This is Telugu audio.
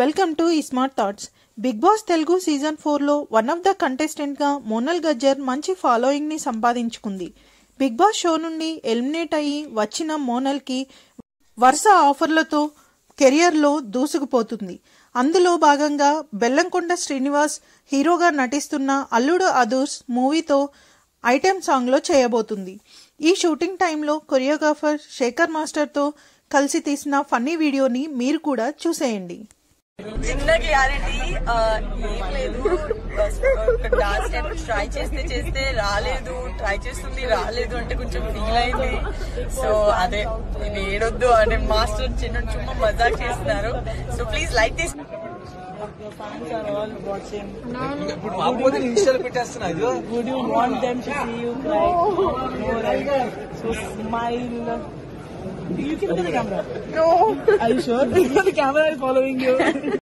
వెల్కమ్ టు ఈ smart thoughts Bigg Boss Telugu season ఫోర్లో వన్ ఆఫ్ ద కంటెస్టెంట్గా మోనల్ గజ్జర్ మంచి ఫాలోయింగ్ని సంపాదించుకుంది బిగ్ బాస్ షో నుండి ఎలిమినేట్ అయ్యి వచ్చిన మోనల్కి వరుస ఆఫర్లతో కెరియర్లో దూసుకుపోతుంది అందులో భాగంగా బెల్లంకొండ శ్రీనివాస్ హీరోగా నటిస్తున్న అల్లుడు అదూర్స్ మూవీతో ఐటెం సాంగ్లో చేయబోతుంది ఈ షూటింగ్ టైంలో కొరియోగ్రాఫర్ శేఖర్ మాస్టర్తో కలిసి తీసిన ఫన్నీ వీడియోని మీరు కూడా చూసేయండి చిన్న క్లారిటీ ఏం లేదు డాన్స్ స్టెప్ ట్రై చేస్తే చేస్తే రాలేదు ట్రై చేస్తుంది రాలేదు అంటే కొంచెం ఫీల్ అయింది సో అదే ఇది ఏడొద్దు అంటే మాస్టర్ చిన్న చుమ్మ మజాక్ చేస్తున్నారు so please like this Your fans are all watching. ఇప్పుడు మాకపోతే ఇన్స్టాల్ పెట్టేస్తున్నా ఇదిగో Would you want them to see you cry? No, right? So smile. You can look at the camera. No. Are you sure? the camera is following you.